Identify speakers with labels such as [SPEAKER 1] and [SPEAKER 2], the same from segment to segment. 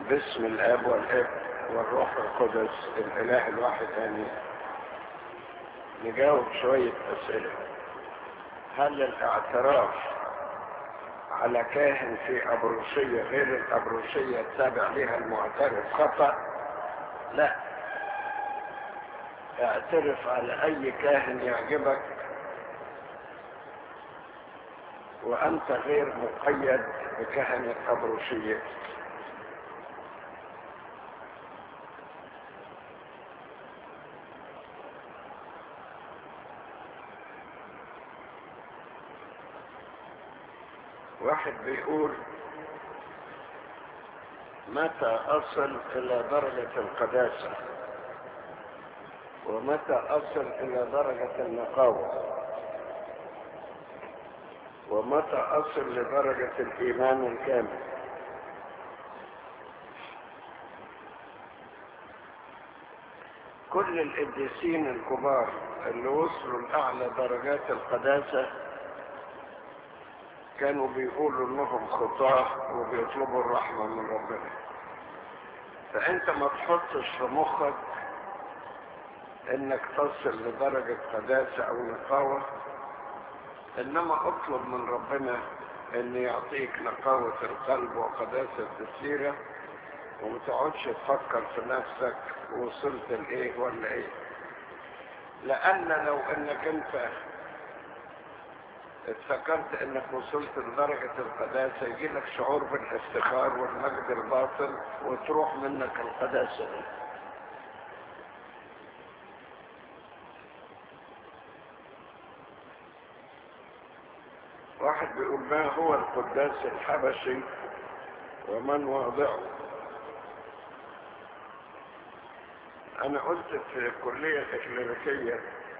[SPEAKER 1] باسم الاب والاب والروح القدس الاله الواحد امين نجاوب شوية اسئلة هل الاعتراف على كاهن في ابروشية غير الابروشية التابع لها المعترف خطأ لا اعترف على اي كاهن يعجبك وانت غير مقيد بكهنة ابروشية واحد بيقول متى أصل إلى درجة القداسة ومتى أصل إلى درجة النقاوة ومتى أصل لدرجة الإيمان الكامل كل القديسين الكبار اللي وصلوا لأعلى درجات القداسة كانوا بيقولوا انهم خطاه وبيطلبوا الرحمة من ربنا فانت ما تحطش في مخك انك تصل لدرجة قداسة او نقاوة انما اطلب من ربنا ان يعطيك نقاوة القلب وقداسة السيرة وما تقعدش تفكر في نفسك وصلت لايه ولا ايه لان لو انك انت افتكرت انك وصلت لدرجة القداسة يجي لك شعور بالافتخار والمجد الباطل وتروح منك القداسة دي واحد بيقول ما هو القداس الحبشي ومن واضعه انا قلت في الكلية الكليريكية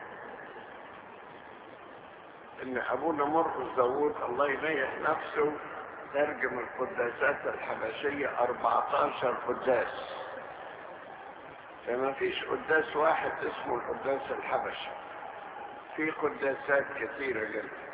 [SPEAKER 1] ان ابونا مرقس داوود الله ينيح نفسه ترجم القداسات الحبشية 14 قداس فما فيش قداس واحد اسمه القداس الحبشي في قداسات كثيرة جدا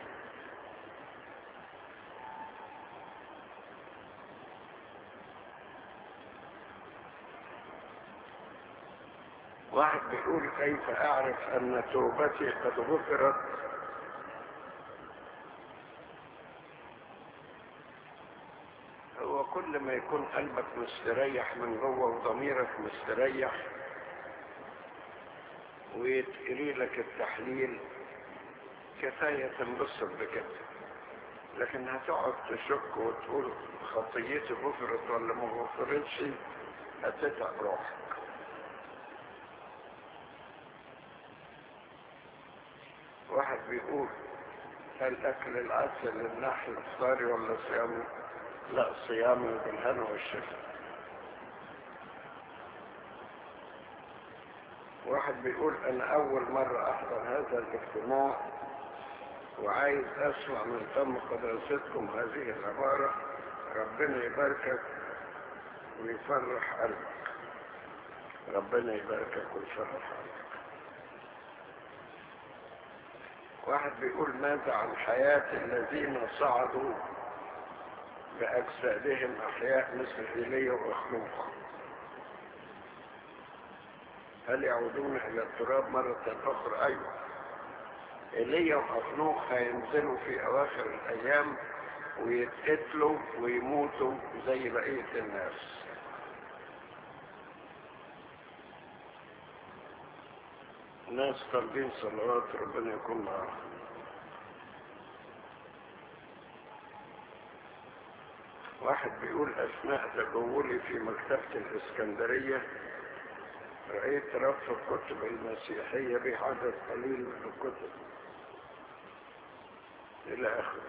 [SPEAKER 1] واحد بيقول كيف اعرف ان توبتي قد غفرت هو كل ما يكون قلبك مستريح من جوه وضميرك مستريح ويتقري لك التحليل كفاية تنبسط بكده لكن هتقعد تشك وتقول خطيتي غفرت ولا ما غفرتش هتتعب روحك واحد بيقول هل اكل العسل النحل افطاري ولا صيامي لا صيامي بالهنا والشفاء واحد بيقول انا اول مرة احضر هذا الاجتماع وعايز اسمع من فم قداستكم هذه العبارة ربنا يباركك ويفرح قلبك ربنا يباركك ويفرح قلبك واحد بيقول ماذا عن حياة الذين صعدوا بأجسادهم أحياء مثل إيليا وأخنوخ هل يعودون إلى التراب مرة أخرى؟ أيوة إيليا وأخنوخ هينزلوا في أواخر الأيام ويتقتلوا ويموتوا زي بقية الناس ناس طالبين صلوات ربنا يكون معاهم واحد بيقول أثناء تجولي في مكتبة الإسكندرية رأيت رف الكتب المسيحية بعدد قليل من الكتب إلى آخره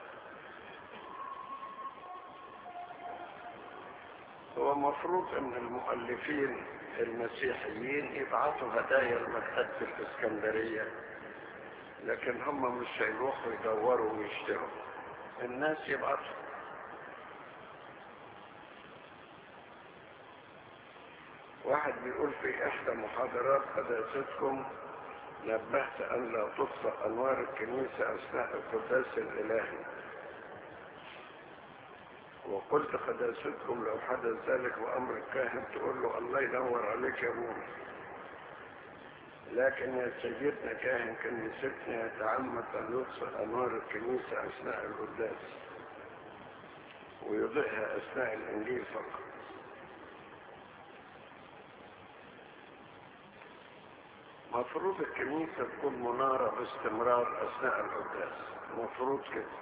[SPEAKER 1] هو مفروض أن المؤلفين المسيحيين يبعثوا هدايا لمكتبة الإسكندرية لكن هم مش هيروحوا يدوروا ويشتروا الناس يبعثوا واحد بيقول في إحدى محاضرات قداستكم نبهت أن لا تطفأ أنوار الكنيسة أثناء القداس الإلهي وقلت قداستكم لو حدث ذلك وأمر الكاهن تقول له الله ينور عليك يا ابونا لكن يا سيدنا كاهن كنيستنا يتعمد أن يطفئ أنوار الكنيسة أثناء القداس ويضيئها أثناء الإنجيل فقط مفروض الكنيسة تكون منارة باستمرار أثناء القداس مفروض كده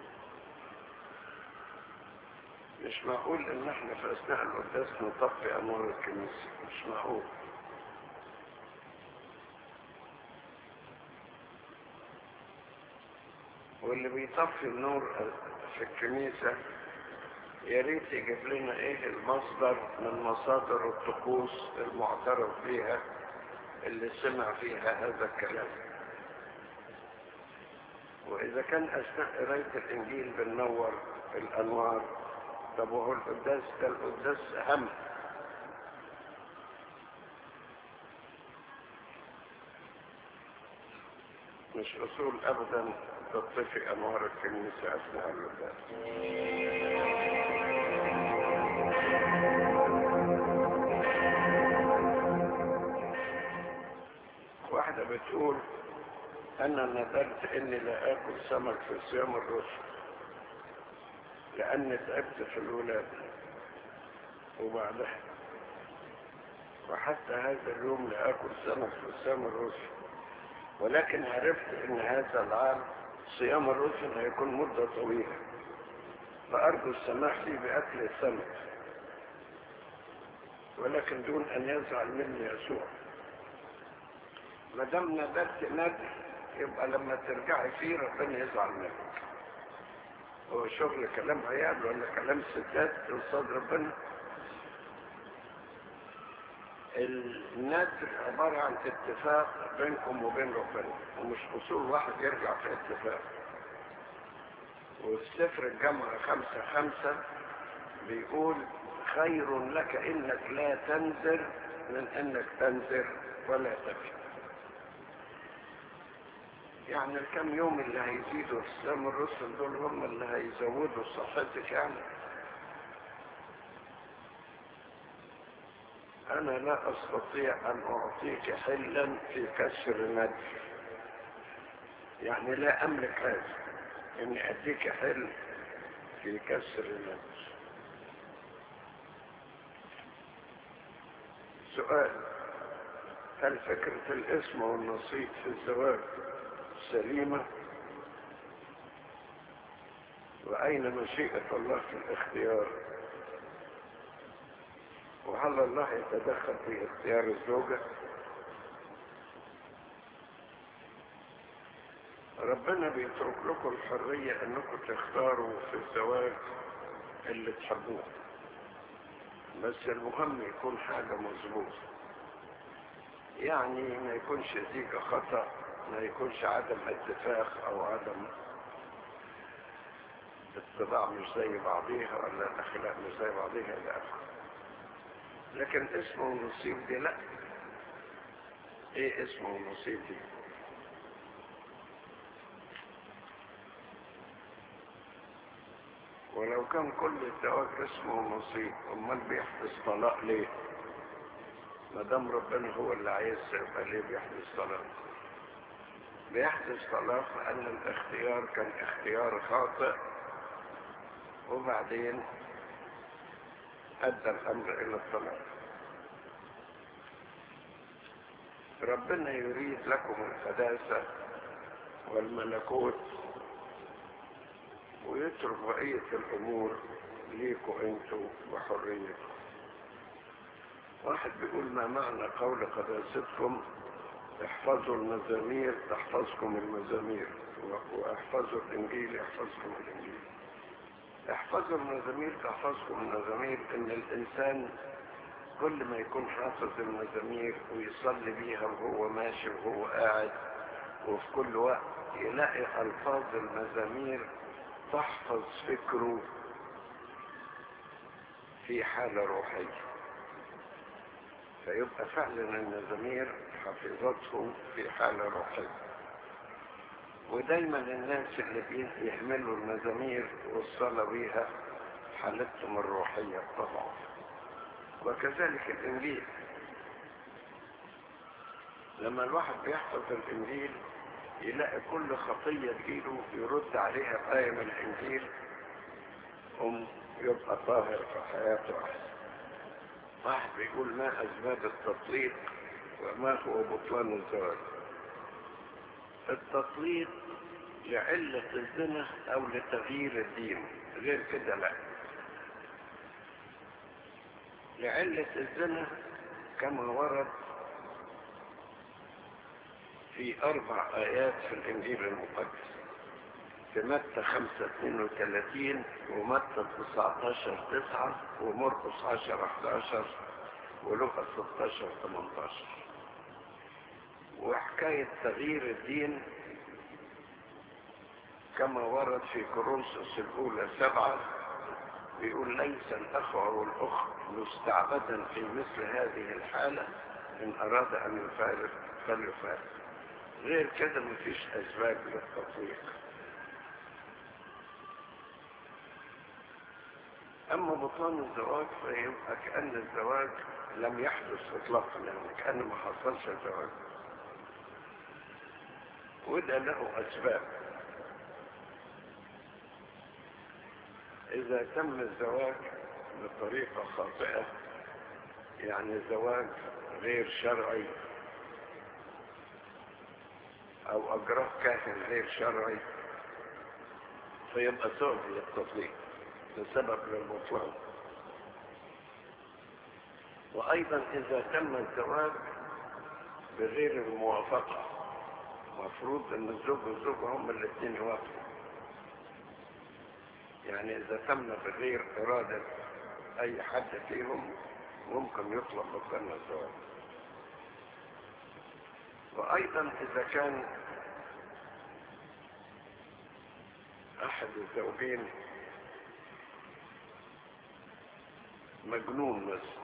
[SPEAKER 1] مش معقول ان احنا في اثناء القداس نطفي انوار الكنيسة مش معقول واللي بيطفي النور في الكنيسة يا ريت يجيب لنا ايه المصدر من مصادر الطقوس المعترف بها اللي سمع فيها هذا الكلام واذا كان اثناء قرايه الانجيل بننور الانوار طب وهو القداس ده القداس اهم مش اصول ابدا تطفي انوار الكنيسه اثناء القداس واحدة بتقول أنا ندرت إني لا آكل سمك في صيام الرسل لأني تعبت في الولادة وبعدها وحتى هذا اليوم لا آكل سمك في صيام الرسل ولكن عرفت إن هذا العام صيام الرسل هيكون مدة طويلة فأرجو السماح لي بأكل السمك ولكن دون أن يزعل مني يسوع ما دام ندرت ندر يبقى لما ترجعي فيه ربنا يزعل منك هو شغل كلام عيال ولا كلام ستات قصاد ربنا الندر عبارة عن اتفاق بينكم وبين ربنا ومش اصول واحد يرجع في اتفاق وفي سفر الجامعة خمسة خمسة بيقول خير لك انك لا تنذر من انك تنذر ولا تفي يعني الكم يوم اللي هيزيدوا في صيام الرسل دول هم اللي هيزودوا صحتك يعني انا لا استطيع ان اعطيك حلا في كسر ندر يعني لا املك هذا اني اديك حل في كسر الندر سؤال هل فكرة الاسم والنصيب في الزواج سليمة وأين مشيئة الله في الاختيار وهل الله يتدخل في اختيار الزوجة ربنا بيترك لكم الحرية انكم تختاروا في الزواج اللي تحبوه بس المهم يكون حاجة مظبوطة يعني ما يكونش زيجة خطأ ما يكونش عدم اتفاق او عدم الطباع مش زي بعضيها ولا الاخلاق مش زي بعضيها الى اخره لكن اسمه ونصيب دي لا ايه اسمه ونصيب دي ولو كان كل الزواج اسمه ونصيب امال بيحدث طلاق ليه ما دام ربنا هو اللي عايز يبقى ليه بيحدث طلاق بيحدث طلاق لأن الاختيار كان اختيار خاطئ وبعدين أدى الأمر إلى الطلاق ربنا يريد لكم القداسة والملكوت ويترك بقية الأمور ليكوا انتوا وحريتكم واحد بيقول ما معنى قول قداستكم احفظوا المزامير تحفظكم المزامير واحفظوا الانجيل يحفظكم الانجيل احفظوا المزامير تحفظكم المزامير ان الانسان كل ما يكون حافظ المزامير ويصلي بيها وهو ماشي وهو قاعد وفي كل وقت يلاقي الفاظ المزامير تحفظ فكره في حالة روحية فيبقى فعلا المزامير حفظته في حالة روحية ودايما الناس اللي بيحملوا المزامير والصلاة بيها حالتهم الروحية تضعف وكذلك الإنجيل لما الواحد بيحفظ الإنجيل يلاقي كل خطية تجيله يرد عليها بآية من الإنجيل أم يبقى طاهر في حياته أحسن واحد بيقول ما أسباب التطليق وما هو بطلان الزواج التطليق لعلة الزنا أو لتغيير الدين غير كده لا لعلة الزنا كما ورد في أربع آيات في الإنجيل المقدس في متى 5 32 ومتى 19 9 ومرقس 10 11 ولوقا 16 18 وحكاية تغيير الدين كما ورد في كورنثوس الأولى سبعة بيقول ليس الأخ أو الأخت مستعبدا في مثل هذه الحالة إن أراد أن يفارق فليفارق غير كده مفيش أسباب للتطبيق أما بطلان الزواج فيبقى كأن الزواج لم يحدث إطلاقا يعني كأن ما حصلش الزواج وده له أسباب إذا تم الزواج بطريقة خاطئة يعني زواج غير شرعي أو أجراه كاهن غير شرعي فيبقى سبب للتطليق سبب للبطلان وأيضا إذا تم الزواج بغير الموافقة مفروض أن الزوج والزوجة هم الاثنين يوافقوا يعني إذا تم بغير إرادة أي حد فيهم ممكن يطلب بطلان الزواج وأيضا إذا كان أحد الزوجين مجنون مثلا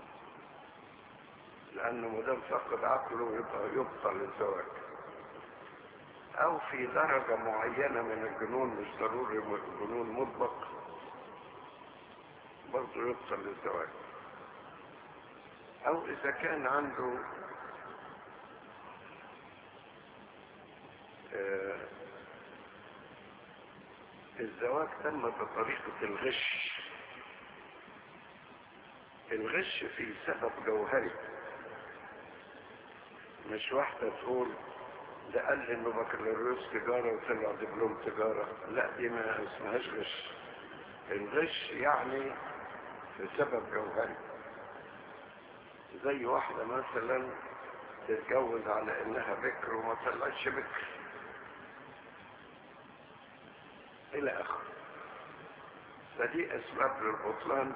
[SPEAKER 1] لأنه مدام فقد عقله يبقى يبطل الزواج أو في درجة معينة من الجنون مش ضروري جنون مطبق برضه يبطل الزواج أو إذا كان عنده آه الزواج تم بطريقة الغش الغش فيه سبب جوهري مش واحدة تقول ده قال لي انه بكالوريوس تجارة وطلع دبلوم تجارة لا دي ما اسمهاش غش الغش يعني في سبب جوهري زي واحدة مثلا تتجوز على انها بكر وما طلعتش بكر الى اخره فدي اسباب للبطلان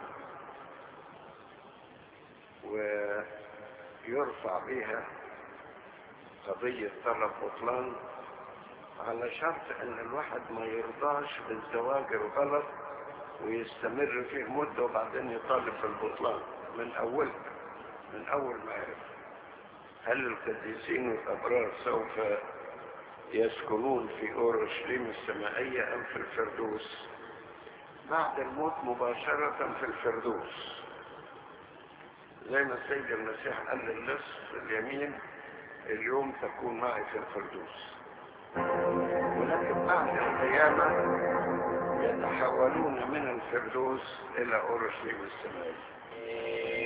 [SPEAKER 1] ويرفع بها قضية طلب بطلان على شرط ان الواحد ما يرضاش بالزواج الغلط ويستمر فيه مدة وبعدين يطالب بالبطلان من اولها من اول ما يعرف هل القديسين والابرار سوف يسكنون في اورشليم السمائية ام في الفردوس بعد الموت مباشرة في الفردوس زي ما السيد المسيح قال للص اليمين اليوم تكون معي في الفردوس ولكن بعد القيامة يتحولون من الفردوس إلى أورشليم السمائي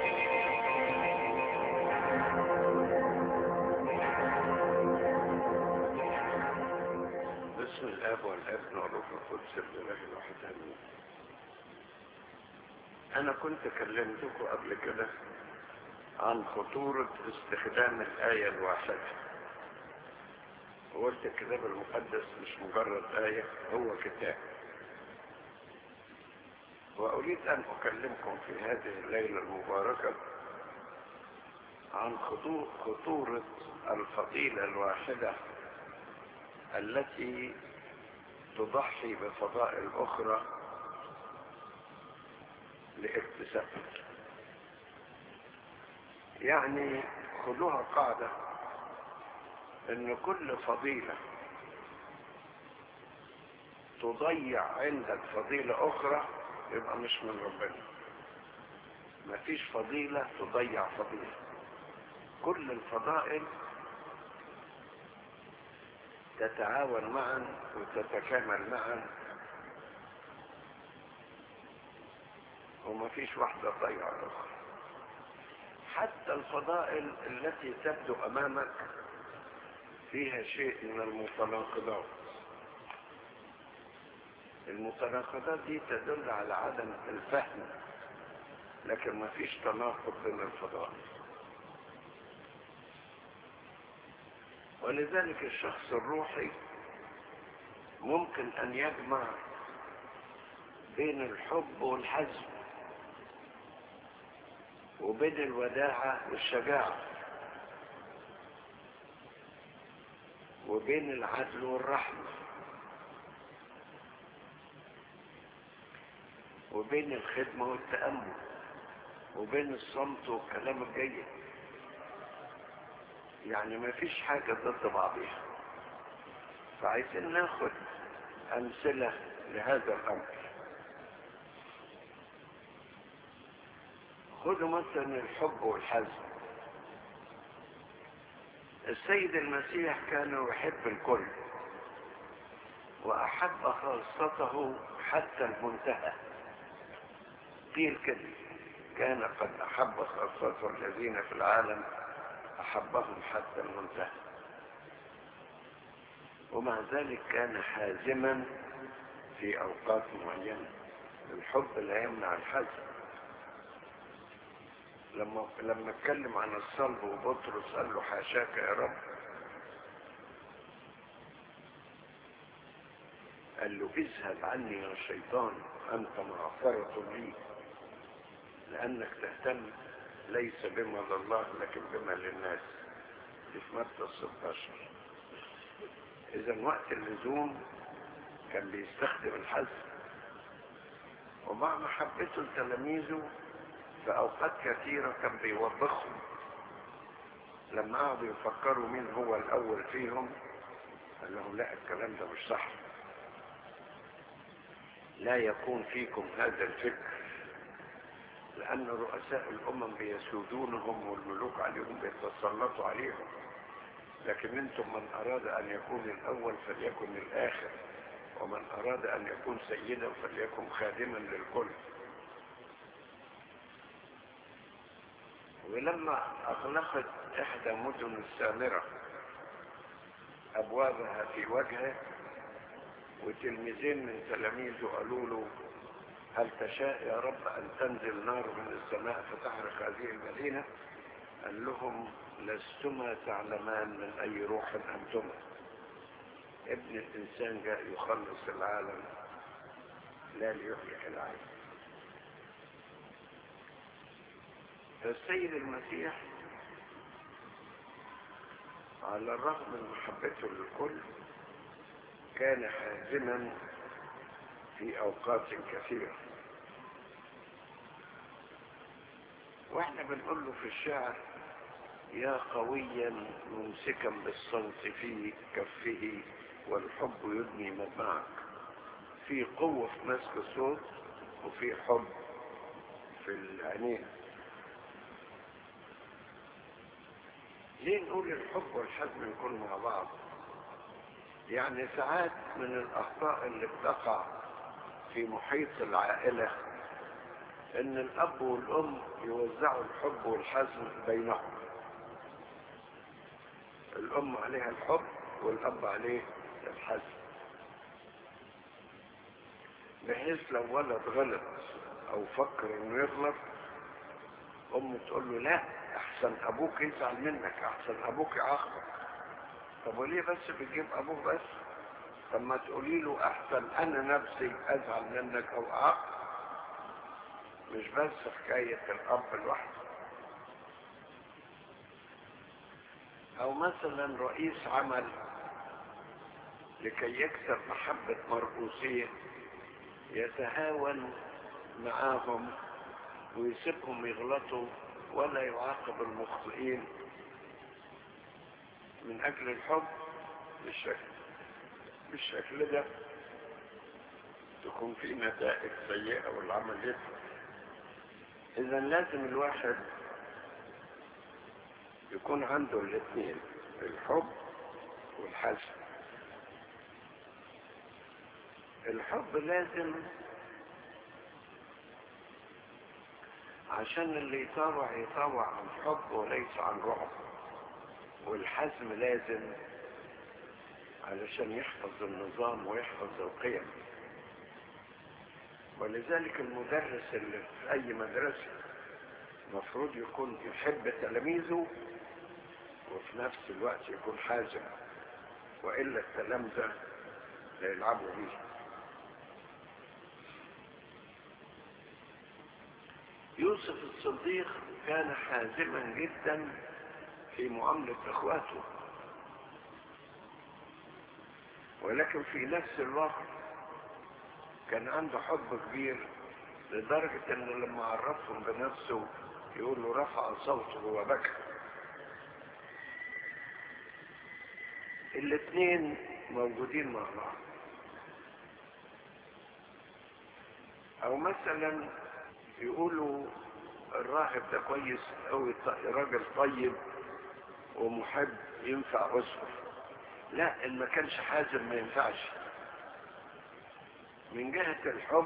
[SPEAKER 1] بسم الاب والابن والروح القدس الاله الواحد امين انا كنت كلمتكم قبل كده عن خطورة استخدام الآية الواحدة وقلت الكتاب المقدس مش مجرد آية هو كتاب وأريد أن أكلمكم في هذه الليلة المباركة عن خطورة الفضيلة الواحدة التي تضحي بفضائل أخرى لاكتسابها يعني خذوها قاعدة ان كل فضيلة تضيع عندك فضيلة اخرى يبقى مش من ربنا مفيش فضيلة تضيع فضيلة كل الفضائل تتعاون معا وتتكامل معا ومفيش واحدة تضيع الأخرى حتى الفضائل التي تبدو أمامك فيها شيء من المتناقضات المتناقضات دي تدل على عدم الفهم لكن ما فيش تناقض بين الفضائل ولذلك الشخص الروحي ممكن ان يجمع بين الحب والحزم وبين الوداعة والشجاعة وبين العدل والرحمة وبين الخدمة والتأمل وبين الصمت والكلام الجيد يعني ما فيش حاجة ضد بعضها فعايزين ناخد أمثلة لهذا الأمر خذوا مثلا الحب والحزن السيد المسيح كان يحب الكل وأحب خاصته حتى المنتهى قيل كده كان قد أحب خاصته الذين في العالم أحبهم حتى المنتهى ومع ذلك كان حازما في أوقات معينة الحب لا يمنع الحزن لما لما اتكلم عن الصلب وبطرس قال له حاشاك يا رب قال له اذهب عني يا شيطان انت معصرة لي لانك تهتم ليس بما لله لكن بما للناس دي في متى 16 اذا وقت اللزوم كان بيستخدم الحزن ومع محبته لتلاميذه في اوقات كثيرة كان بيوبخهم لما قعدوا يفكروا مين هو الاول فيهم قال لهم لا الكلام ده مش صح لا يكون فيكم هذا الفكر لان رؤساء الامم بيسودونهم والملوك عليهم بيتسلطوا عليهم لكن انتم من اراد ان يكون الاول فليكن الاخر ومن اراد ان يكون سيدا فليكن خادما للكل ولما اغلقت احدى مدن السامرة ابوابها في وجهه وتلميذين من تلاميذه قالوا له هل تشاء يا رب ان تنزل نار من السماء فتحرق هذه المدينة قال لهم لستما تعلمان من اي روح انتما ابن الانسان جاء يخلص العالم لا ليهلك العالم فالسيد المسيح على الرغم من محبته للكل كان حازما في اوقات كثيرة واحنا بنقول له في الشعر يا قويا ممسكا بالصوت في كفه والحب يدني مدمعك في قوة في مسك الصوت وفي حب في العينين ليه نقول الحب والحزم يكونوا مع بعض يعني ساعات من الاخطاء اللي بتقع في محيط العائلة ان الاب والام يوزعوا الحب والحزم بينهم الام عليها الحب والاب عليه الحزم بحيث لو ولد غلط او فكر انه يغلط امه تقول له لا احسن ابوك يزعل منك احسن ابوك يعاقبك طب وليه بس بتجيب ابوك بس طب ما تقولي له احسن انا نفسي ازعل منك او اعاقب مش بس حكاية الاب لوحده او مثلا رئيس عمل لكي يكسب محبة مرؤوسيه يتهاون معاهم ويسيبهم يغلطوا ولا يعاقب المخطئين من اجل الحب بالشكل بالشكل ده تكون في نتائج سيئة والعمل يفرق إذا لازم الواحد يكون عنده الاثنين الحب والحزن الحب لازم عشان اللي يطاوع يطاوع عن حب وليس عن رعب والحزم لازم علشان يحفظ النظام ويحفظ القيم ولذلك المدرس اللي في اي مدرسة المفروض يكون يحب تلاميذه وفي نفس الوقت يكون حازم وإلا التلامذة لا يلعبوا بيه يوسف الصديق كان حازما جدا في معاملة اخواته ولكن في نفس الوقت كان عنده حب كبير لدرجة انه لما عرفهم بنفسه يقول له رفع صوته وبكى الاثنين موجودين مع بعض او مثلا يقولوا الراهب ده كويس قوي راجل طيب ومحب ينفع اسره لا ان ما كانش حازم ما ينفعش من جهة الحب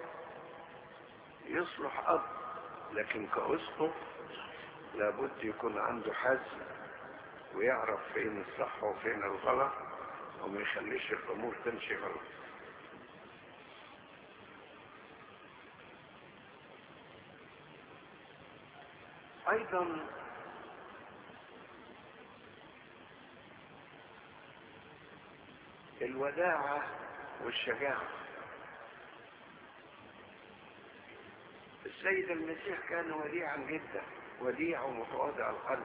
[SPEAKER 1] يصلح اب لكن كأسقف لابد يكون عنده حزم ويعرف فين الصح وفين الغلط وما يخليش الامور تمشي غلط ايضا الوداعة والشجاعة السيد المسيح كان وديعا جدا وديع ومتواضع القلب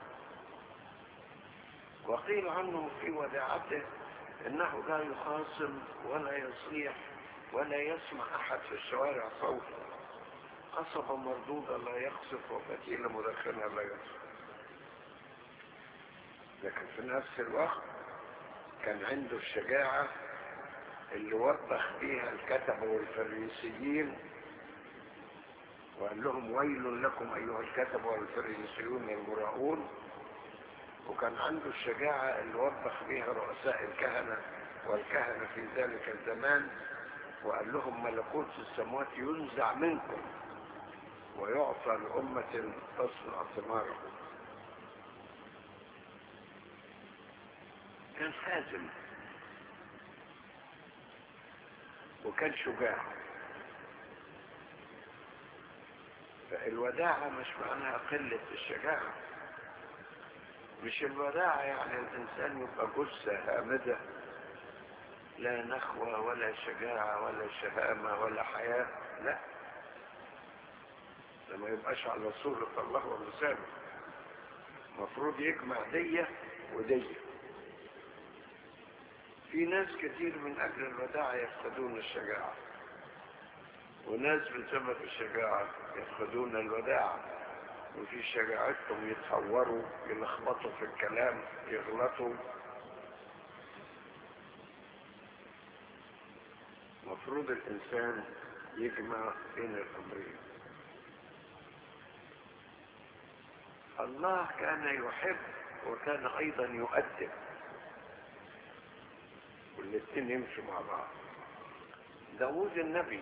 [SPEAKER 1] وقيل عنه في وداعته انه لا يخاصم ولا يصيح ولا يسمع احد في الشوارع صوته قصبة مردودة لا يقصف وفتيلة مدخنة لا يقصف لكن في نفس الوقت كان عنده الشجاعة اللي وبخ بيها الكتبة والفريسيين وقال لهم ويل لكم أيها الكتبة والفريسيون المراؤون وكان عنده الشجاعة اللي وبخ بها رؤساء الكهنة والكهنة في ذلك الزمان وقال لهم ملكوت السماوات ينزع منكم ويعطى لأمة تصنع ثماره كان حازم وكان شجاع فالوداعة مش معناها قلة الشجاعة مش الوداعة يعني الإنسان يبقى جثة هامدة لا نخوة ولا شجاعة ولا شهامة ولا حياة لا لما يبقاش على صورة الله ومثاله المفروض يجمع دية ودية في ناس كتير من أجل الوداعة يفقدون الشجاعة وناس بسبب الشجاعة يفقدون الوداعة وفي شجاعتهم يتهوروا يلخبطوا في الكلام يغلطوا مفروض الإنسان يجمع بين الأمرين الله كان يحب وكان أيضا يؤدب والاثنين يمشوا مع بعض داوود النبي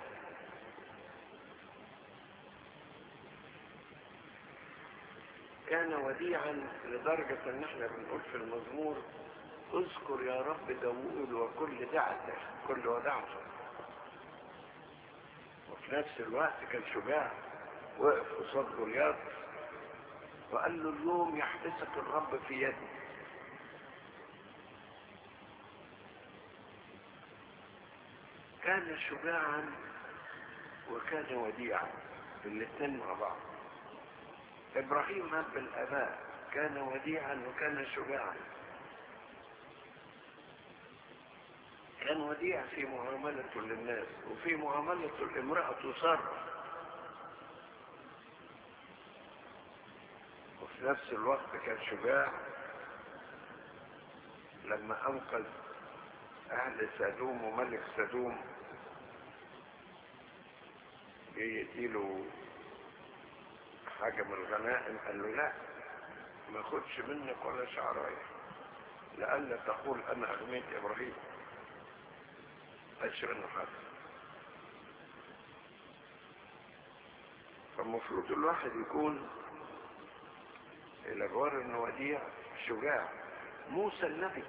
[SPEAKER 1] كان وديعا لدرجة ان احنا بنقول في المزمور اذكر يا رب داوود وكل دعته كل ودعته وفي نفس الوقت كان شجاع وقف قصاد جولياط وقال له اليوم يحبسك الرب في يدي كان شجاعا وكان وديعا الاثنين مع بعض ابراهيم اب الاباء كان وديعا وكان شجاعا كان وديع في معاملته للناس وفي معاملته الامرأة تصرف وفي نفس الوقت كان شجاع لما انقذ اهل سدوم وملك سدوم جه يديله حاجة من الغنائم قال له لا ما خدش منك ولا شعراية لألا تقول أنا أغنيت إبراهيم قالش منه حاجة فالمفروض الواحد يكون الأجوار انه وديع شجاع موسى النبي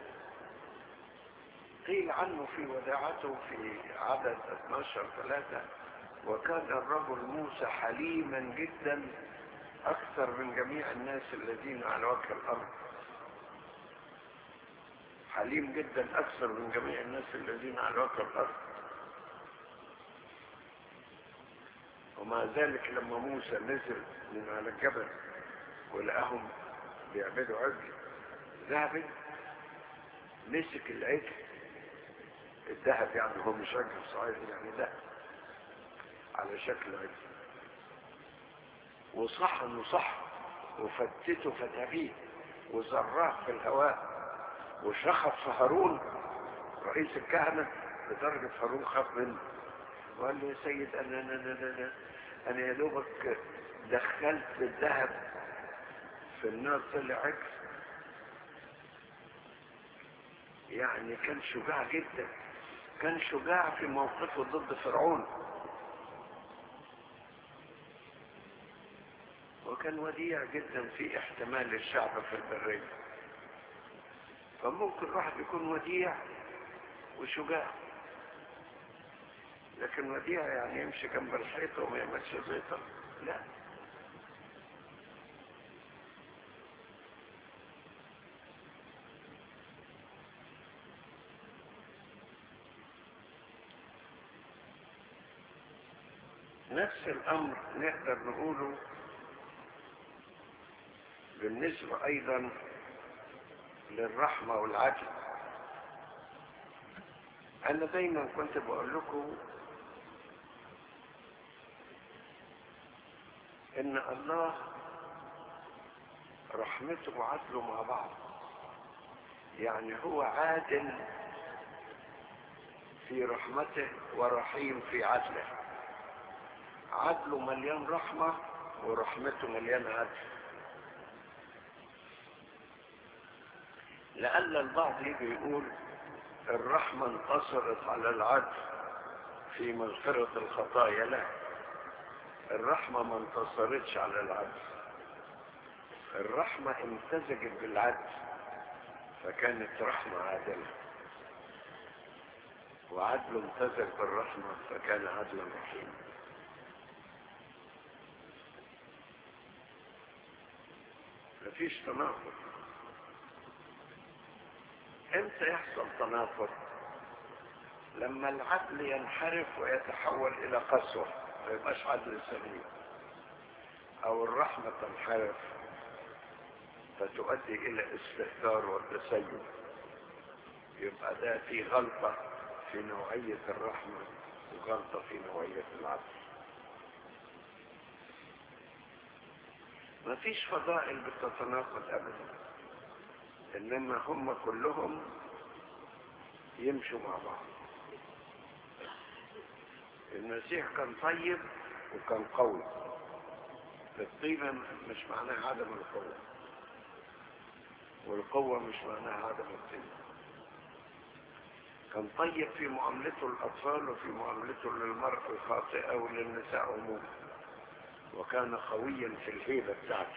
[SPEAKER 1] قيل عنه في وداعته في عدد 12 ثلاثة وكان الرجل موسى حليما جدا أكثر من جميع الناس الذين على وجه الأرض حليم جدا أكثر من جميع الناس الذين على وجه الأرض ومع ذلك لما موسى نزل من على الجبل ولقاهم بيعبدوا عجل ذهبي مسك العجل الذهب يعني هو مش عجل صحيح يعني ذهب على شكل عجل وصحن وصح وفتته فتافيه وزراه في الهواء وشخط في هارون رئيس الكهنة لدرجة هارون خاف منه وقال له يا سيد انا انا انا انا, أنا يا دوبك دخلت الذهب في النار طلع عكس يعني كان شجاع جدا كان شجاع في موقفه ضد فرعون وكان وديع جدا في احتمال الشعب في البرية فممكن الواحد يكون وديع وشجاع لكن وديع يعني يمشي جنب الحيطة وما يعملش زيطة لا نفس الامر نقدر نقوله بالنسبة ايضا للرحمة والعدل انا دايما كنت بقول لكم ان الله رحمته وعدله مع بعض يعني هو عادل في رحمته ورحيم في عدله عدله مليان رحمة ورحمته مليان عدل لأن البعض يجي يقول الرحمة انتصرت على العدل في مغفرة الخطايا لا الرحمة ما انتصرتش على العدل الرحمة امتزجت بالعدل فكانت رحمة عادلة وعدل امتزج بالرحمة فكان عدلا رحيما مفيش تناقض امتى يحصل تناقض لما العدل ينحرف ويتحول الى قسوة ما يبقاش عدل سليم او الرحمة تنحرف فتؤدي الى استهتار والتسيب يبقى ده في غلطة في نوعية الرحمة وغلطة في نوعية العدل ما فيش فضائل بتتناقض ابدا انما هم كلهم يمشوا مع بعض المسيح كان طيب وكان قوي الطيبة مش معناها عدم القوة والقوة مش معناها عدم الطيبة كان طيب في معاملته للأطفال وفي معاملته للمرأة الخاطئة وللنساء عموما وكان قويا في الهيبة بتاعته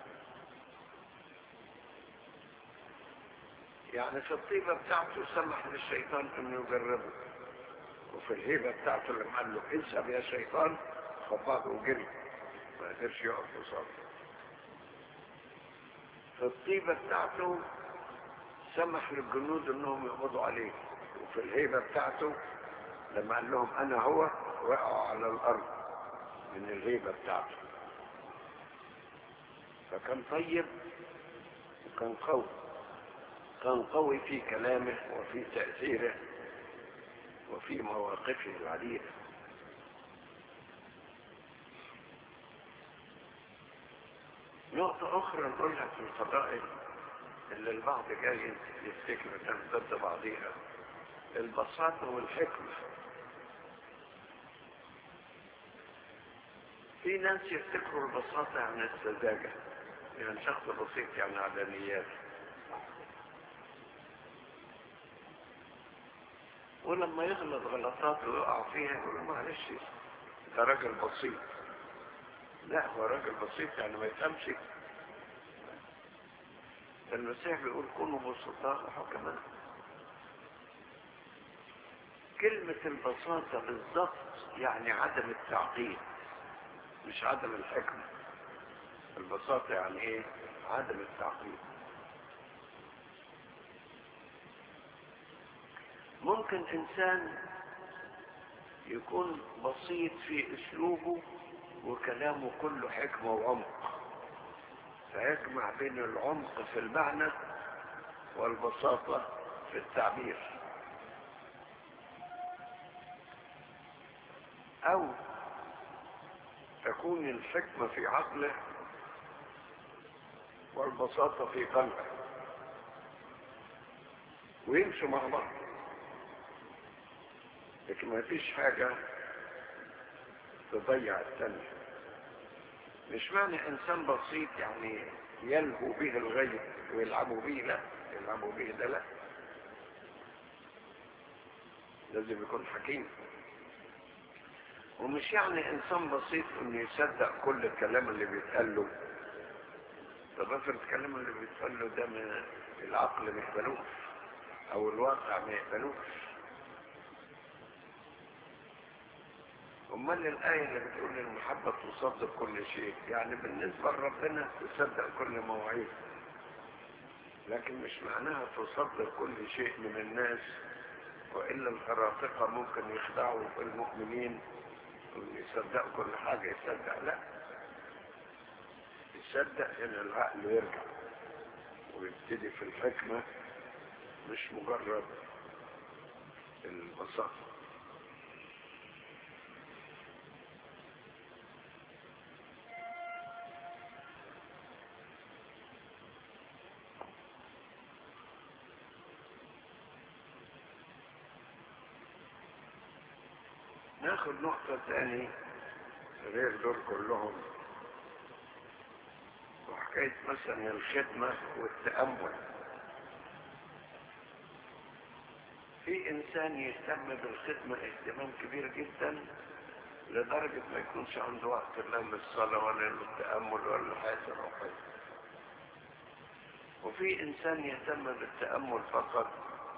[SPEAKER 1] يعني في الطيبة بتاعته سمح للشيطان انه يجربه وفي الهيبة بتاعته لما قال له اذهب يا شيطان خباه وجري ما قدرش يقف قصاده في الطيبة بتاعته سمح للجنود انهم يقبضوا عليه وفي الهيبة بتاعته لما قال لهم انا هو وقعوا على الارض من الهيبة بتاعته فكان طيب وكان قوي كان قوي في كلامه وفي تأثيره وفي مواقفه العديدة نقطة أخرى نقولها في الفضائل اللي البعض جاي يفتكر انها ضد بعضيها البساطة والحكمة في ناس يفتكروا البساطة عن السذاجة يعني شخص بسيط يعني علانيات ولما يغلط غلطات ويقع فيها يقول معلش ده راجل بسيط لا هو راجل بسيط يعني ما يفهمش المسيح بيقول كونوا بسطاء حكماء كلمة البساطة بالضبط يعني عدم التعقيد مش عدم الحكمة البساطة يعني ايه عدم التعقيد ممكن انسان يكون بسيط في اسلوبه وكلامه كله حكمة وعمق فيجمع بين العمق في المعنى والبساطة في التعبير او تكون الحكمة في عقله والبساطة في قلبه ويمشوا مع بعض لكن ما فيش حاجة تضيع الثانية مش معنى انسان بسيط يعني يلهو به الغيب ويلعبوا به لا يلعبوا به ده لا لازم يكون حكيم ومش يعني انسان بسيط انه يصدق كل الكلام اللي بيتقال له طب افرض الكلام اللي بيتقال له ده من العقل ما يقبلوش او الواقع ما يقبلوش امال الايه اللي بتقول المحبه تصدق كل شيء يعني بالنسبه لربنا تصدق كل مواعيد لكن مش معناها تصدق كل شيء من الناس والا الهرافقه ممكن يخدعوا المؤمنين ويصدقوا كل حاجه يصدق لا يصدق ان العقل يرجع ويبتدي في الحكمه مش مجرد البساطه ناخد نقطة تاني غير دول كلهم وحكاية مثلا الخدمة والتأمل في إنسان يهتم بالخدمة اهتمام كبير جدا لدرجة ما يكونش عنده وقت لا للصلاة ولا للتأمل ولا الحياة الروحية وفي إنسان يهتم بالتأمل فقط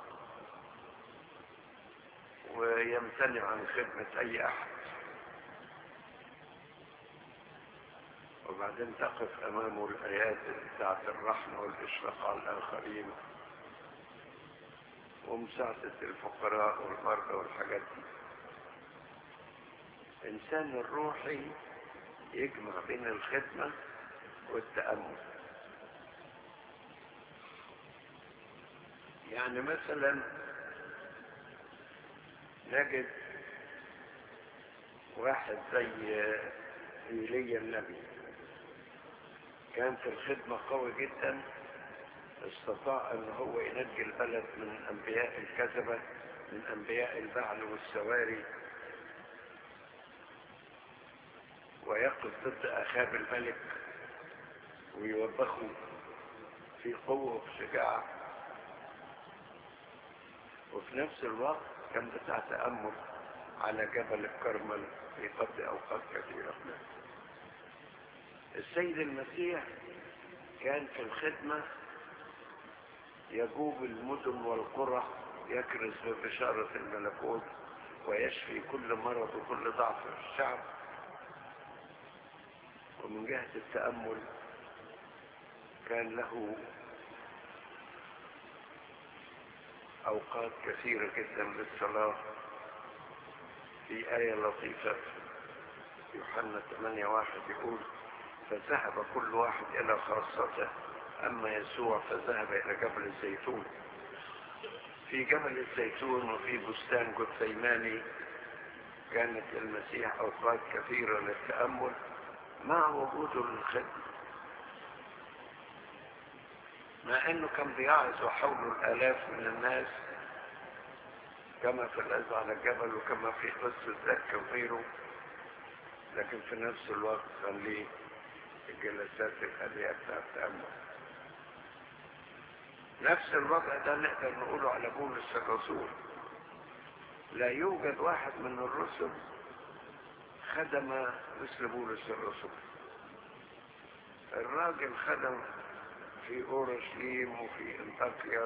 [SPEAKER 1] ويمتنع عن خدمة أي أحد وبعدين تقف أمامه الآيات بتاعت الرحمة والإشفاق على الآخرين ومساعدة الفقراء والمرضى والحاجات دي الإنسان الروحي يجمع بين الخدمة والتأمل يعني مثلا نجد واحد زي ايليا النبي كان في الخدمة قوي جدا استطاع ان هو ينجي البلد من انبياء الكذبة من انبياء البعل والسواري ويقف ضد اخاب الملك ويوبخه في قوة وشجاعة وفي نفس الوقت كان بتاع تأمل على جبل الكرمل في قبل أوقات كثيرة السيد المسيح كان في الخدمة يجوب المدن والقرى يكرز ببشارة الملكوت ويشفي كل مرض وكل ضعف في الشعب ومن جهة التأمل كان له أوقات كثيرة جدا للصلاة في آية لطيفة يوحنا 8 واحد يقول فذهب كل واحد إلى خاصته أما يسوع فذهب إلى جبل الزيتون في جبل الزيتون وفي بستان جثيماني كانت المسيح أوقات كثيرة للتأمل مع وجوده للخدمة مع انه كان بيعظ حوله الالاف من الناس كما في العز على الجبل وكما في قصة ذكر وغيره لكن في نفس الوقت خليه الجلسات الهادئة بتاع التأمل نفس الوضع ده نقدر نقوله على بولس الرسول لا يوجد واحد من الرسل خدم مثل بولس الرسول الراجل خدم في اورشليم وفي انطاكيا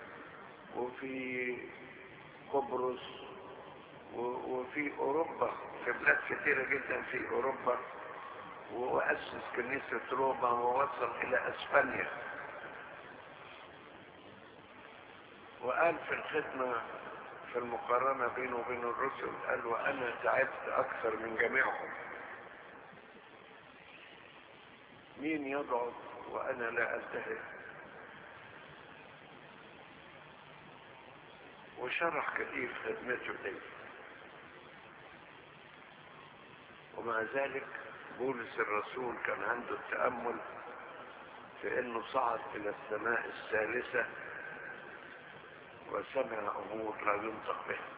[SPEAKER 1] وفي قبرص وفي اوروبا في بلاد كثيره جدا في اوروبا واسس كنيسه روما ووصل الى اسبانيا وقال في الخدمه في المقارنه بينه وبين الرسل قال وانا تعبت اكثر من جميعهم مين يضعف وانا لا انتهي وشرح كثير خدمته دي ومع ذلك بولس الرسول كان عنده التأمل في انه صعد الى السماء الثالثة وسمع امور لا ينطق بها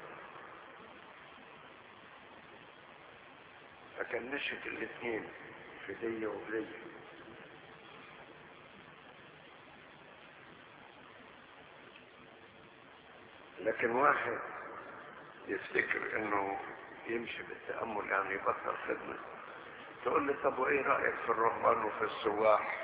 [SPEAKER 1] فكان نشت الاثنين في دي ودي لكن واحد يفتكر انه يمشي بالتأمل يعني يبطل خدمة تقول لي طب وايه رأيك في الرهبان وفي السواح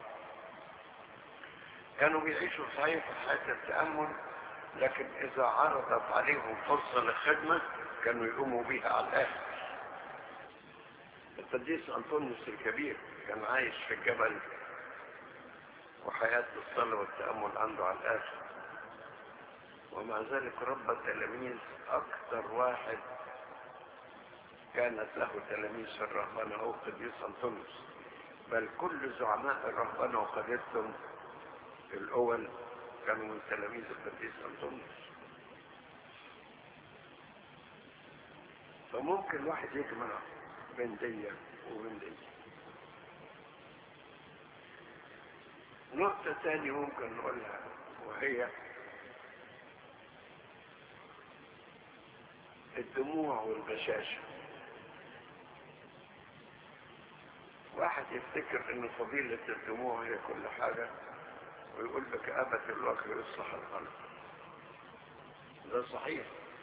[SPEAKER 1] كانوا بيعيشوا صحيح في حياة التأمل لكن اذا عرضت عليهم فرصة للخدمة كانوا يقوموا بيها على الاخر القديس انطونيوس الكبير كان عايش في الجبل وحياة الصلاة والتأمل عنده على الاخر ومع ذلك رب التلاميذ اكثر واحد كانت له تلاميذ في الرهبنة هو قديس انطونيوس بل كل زعماء الرهبنة وقادتهم الاول كانوا من تلاميذ القديس انطونيوس فممكن الواحد يجمع بين دي وبين دي نقطة تانية ممكن نقولها وهي الدموع والبشاشة واحد يفتكر ان فضيلة الدموع هي كل حاجة ويقول لك أبت الوجه يصلح القلب ده صحيح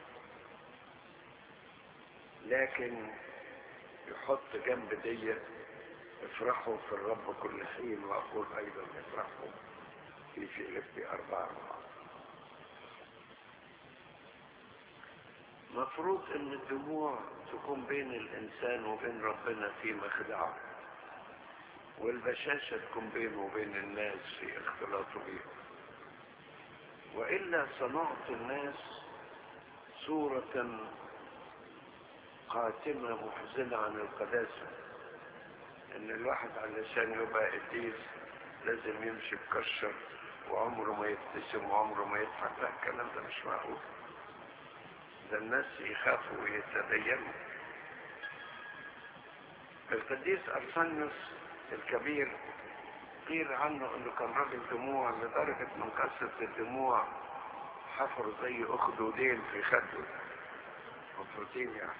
[SPEAKER 1] لكن يحط جنب دي افرحوا في الرب كل حين واقول ايضا افرحوا في فيليبي أربعة أربعة مفروض ان الدموع تكون بين الانسان وبين ربنا في مخدعه والبشاشة تكون بينه وبين الناس في اختلاطه بيهم وإلا صنعت الناس صورة قاتمة محزنة عن القداسة إن الواحد علشان يبقى قديس لازم يمشي مكشر وعمره ما يبتسم وعمره ما يضحك لا الكلام ده مش معقول ده الناس يخافوا ويتدينوا القديس أرسانيوس الكبير قيل عنه انه كان راجل دموع لدرجة من كثرة الدموع حفر زي اخدودين في خده مفروضين يعني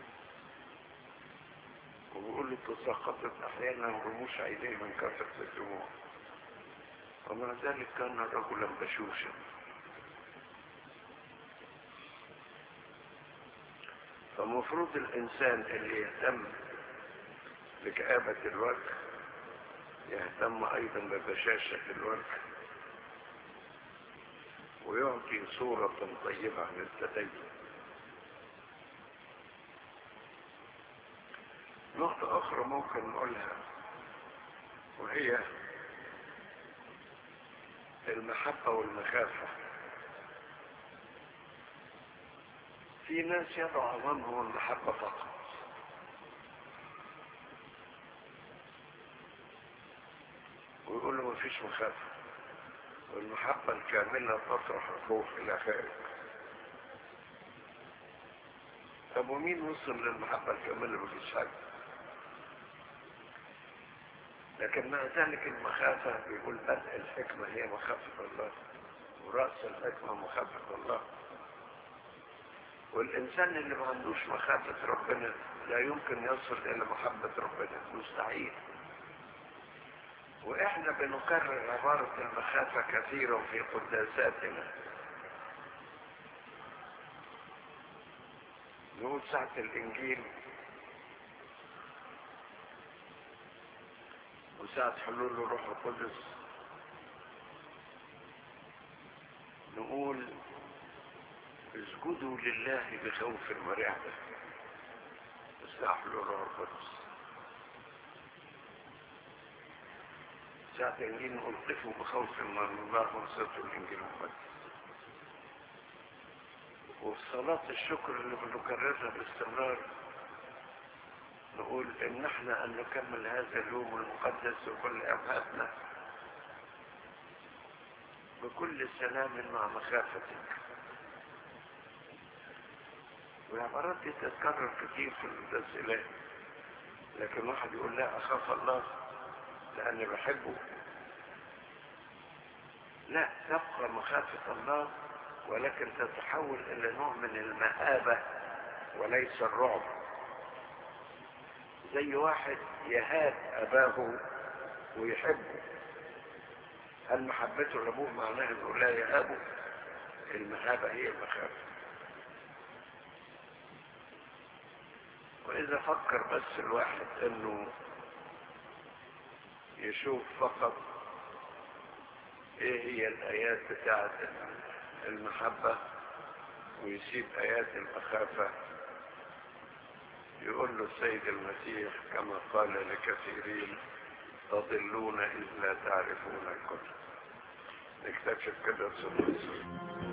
[SPEAKER 1] وبيقول لي تساقطت احيانا رموش عينيه من كثرة الدموع ومع ذلك كان رجلا بشوشا فمفروض الانسان اللي يهتم بكآبة الوجه يهتم ايضا ببشاشة الوجه ويعطي صورة طيبة عن التدين نقطة اخرى ممكن نقولها وهي المحبة والمخافة في ناس يضع ظنهم المحبة فقط ويقول له مفيش مخافة والمحبة الكاملة تطرح الخوف إلى خارج طب ومين وصل للمحبة الكاملة مفيش حاجة لكن مع ذلك المخافة بيقول بدء الحكمة هي مخافة الله ورأس الحكمة مخافة الله والإنسان اللي ما عندوش مخافة ربنا لا يمكن يصل الى محبة ربنا مستحيل واحنا بنكرر عبارة المخافة كثيرا في قداساتنا نقول ساعة الانجيل وساعة حلول الروح القدس نقول اسجدوا لله بخوف ورعبة ساعة حلول الروح القدس ساعة الإنجيل نقول قفوا بخوف من الله وانصتوا الإنجيل المقدس وفي صلاة الشكر اللي بنكررها باستمرار نقول ان احنا ان نكمل هذا اليوم المقدس وكل ابهاتنا بكل سلام مع مخافتك والعبارات دي تتكرر كتير في الاسئله لكن واحد يقول لا اخاف الله لاني بحبه لا تبقى مخافه الله ولكن تتحول الى نوع من المآبة وليس الرعب زي واحد يهاب اباه ويحبه هل محبته لابوه معناها انه لا يهابه المهابة هي المخافة واذا فكر بس الواحد انه يشوف فقط ايه هي الايات بتاعت المحبة ويسيب آيات المخافة يقول له السيد المسيح كما قال لكثيرين تضلون إذ لا تعرفون الكتب نكتشف كده سنة